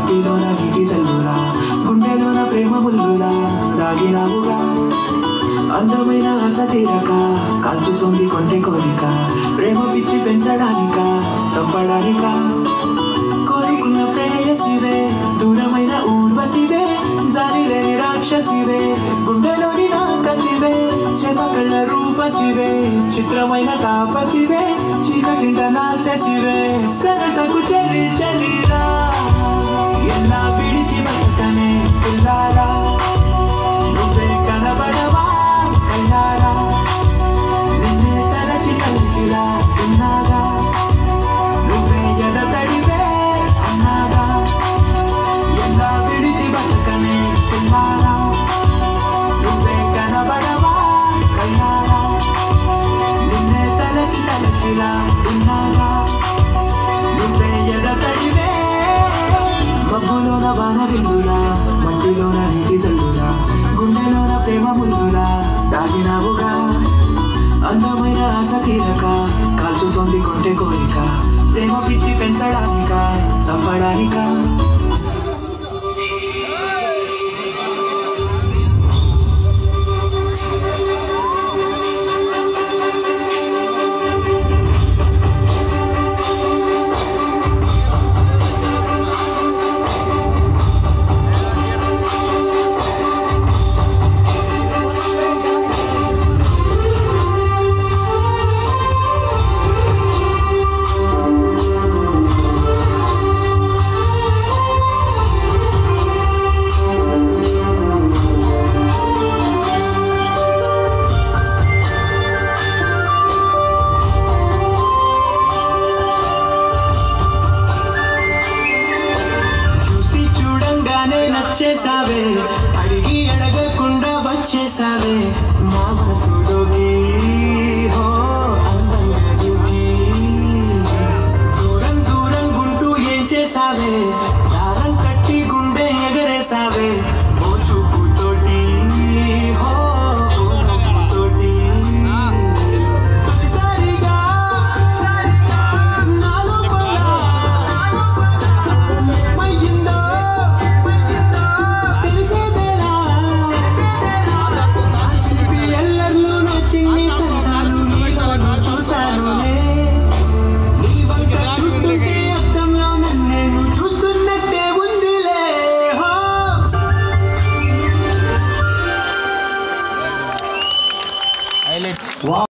మట్టిలోన నీటి చల్లురా గుండెలోన ప్రేమ ముల్లులా దాగినావుగా అందమైన ఆశ తీరక కాల్చుతుంది కొంటె కోరిక ప్రేమ పిచ్చి పెంచడానిక చంపడానిక కోరికున్న ప్రేయసివే దూరమైన ఊర్వశివే జాలిలేని రాక్షసివే గుండెలోని నాకసివే చెమకళ్ళ రూపసివే చిత్రమైన తాపసివే చీకటింట నాశసివే సరసకు చెలి చెలిరా ఎలా విడిచి బతకనే పిల్లారా నువ్వే కనబడవా కళ్ళారా నిన్నే తలచి తలచిలా ఉన్నాగా నువ్వే ఎదసడివే అన్నాగా ఎలా విడిచి బతకనే పిల్లారా నువ్వే కనబడవా కళ్ళారా నిన్నే తలచి తలచిలా ఉన్నాగా నువ్వే ఎదసడివే మబ్బులోన వాన విల్లురా మట్టిలోన నీటి చల్లురా గుండెలోన ప్రేమ ముల్లురా దాగినావుగా అందమైన ఆశ తీరక కాల్చుతోంది కొంటె కోరిక ప్రేమ పిచ్చి పెంచడానిక చంపడానిక చూసి చూడంగానే నచ్చేసావే అడిగి అడగకుండా వచ్చేసావే నా మనసులోకి హో అందంగా దూకి దూరం దూరం గుంటూ ఏం చేసావే